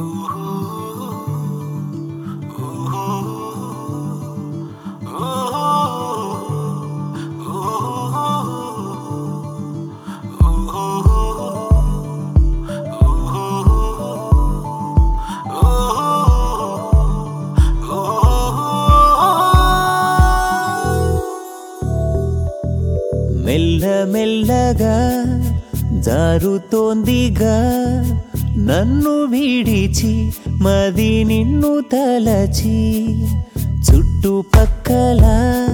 మెల్లమెల్లగా జారుతోందిగా నన్ను వీడిచి మది నిన్ను తలచి చుట్టుపక్కల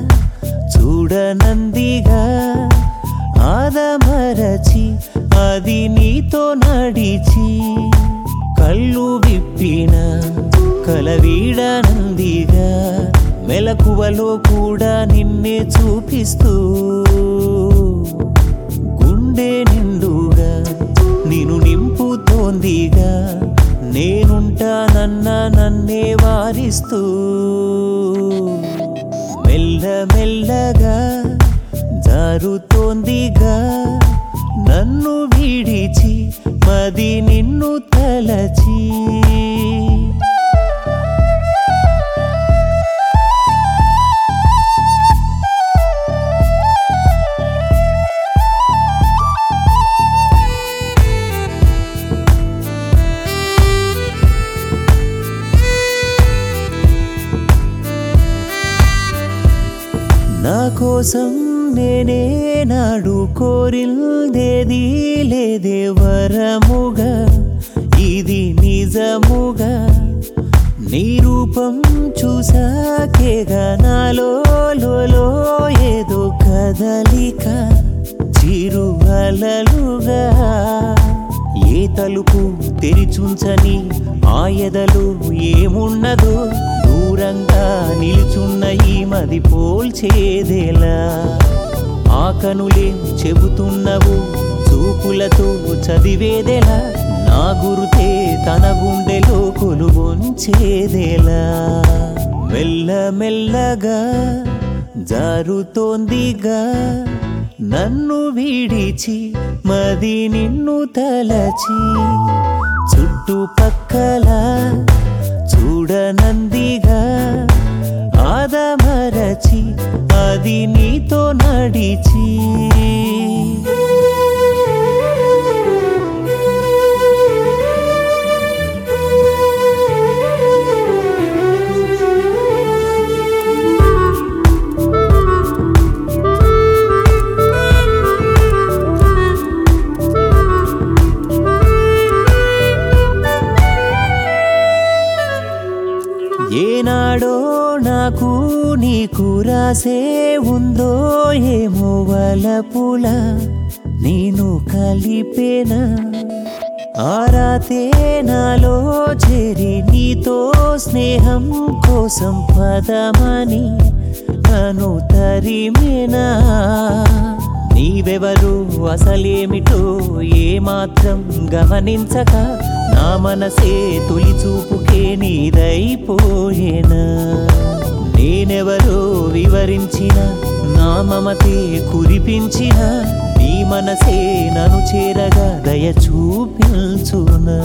చూడనందిగా ఆదమరచి అది నీతో నడిచి కళ్ళు విప్పిన కలవీడనందిగా మెలకువలో కూడా నిన్నే చూపిస్తూ గుండె నిండుగా నిన్ను నింపుతోందిగా నేనుంటానన్న నన్నే వారిస్తూ మెల్లమెల్లగా జారుతోందిగా నన్ను వీడిచి మది నిన్ను తలచి నా కోసం నేనే నాడు కోరిల్దేది లేదే వరముగా ఇది నిజముగా నీ రూపం చూసాకేగా నాలో లోలో ఏదో కదలిక చిరువలలుగా ఏ తలుపు తెరిచుంచని ఆ ఎదలు ఏమున్నదో దూరంగా నిలుచున్న ఈ మది పోల్చేదేలా ఆ కనులేం చెబుతున్నవు చూపులతో చదివేదెలా నా గురుతే తన గుండెలో కొలువొంచేదేలా మెల్లమెల్లగా జారుతోందిగా నన్ను వీడిచి మది నిన్ను తలచి చుట్టుపక్కల చూడనందిగా ఆదమరచి అది నీతో నడిచి ఏనాడో నాకు నీకు రాసే ఉందో ఏమో వలపుల నేను కలిపేనా ఆరాతే నాలో చేరి నీతో స్నేహం కోసం పదమని నన్ను తరిమేనా నీవెవరు అసలేమిటో ఏమాత్రం గమనించక నా మనసే తొలి చూపుకే నీదైపోయేనా నేనెవరో వివరించిన నా మమతే కురిపించిన నీ మనసే నన్ను చేరగా దయ చూపించునా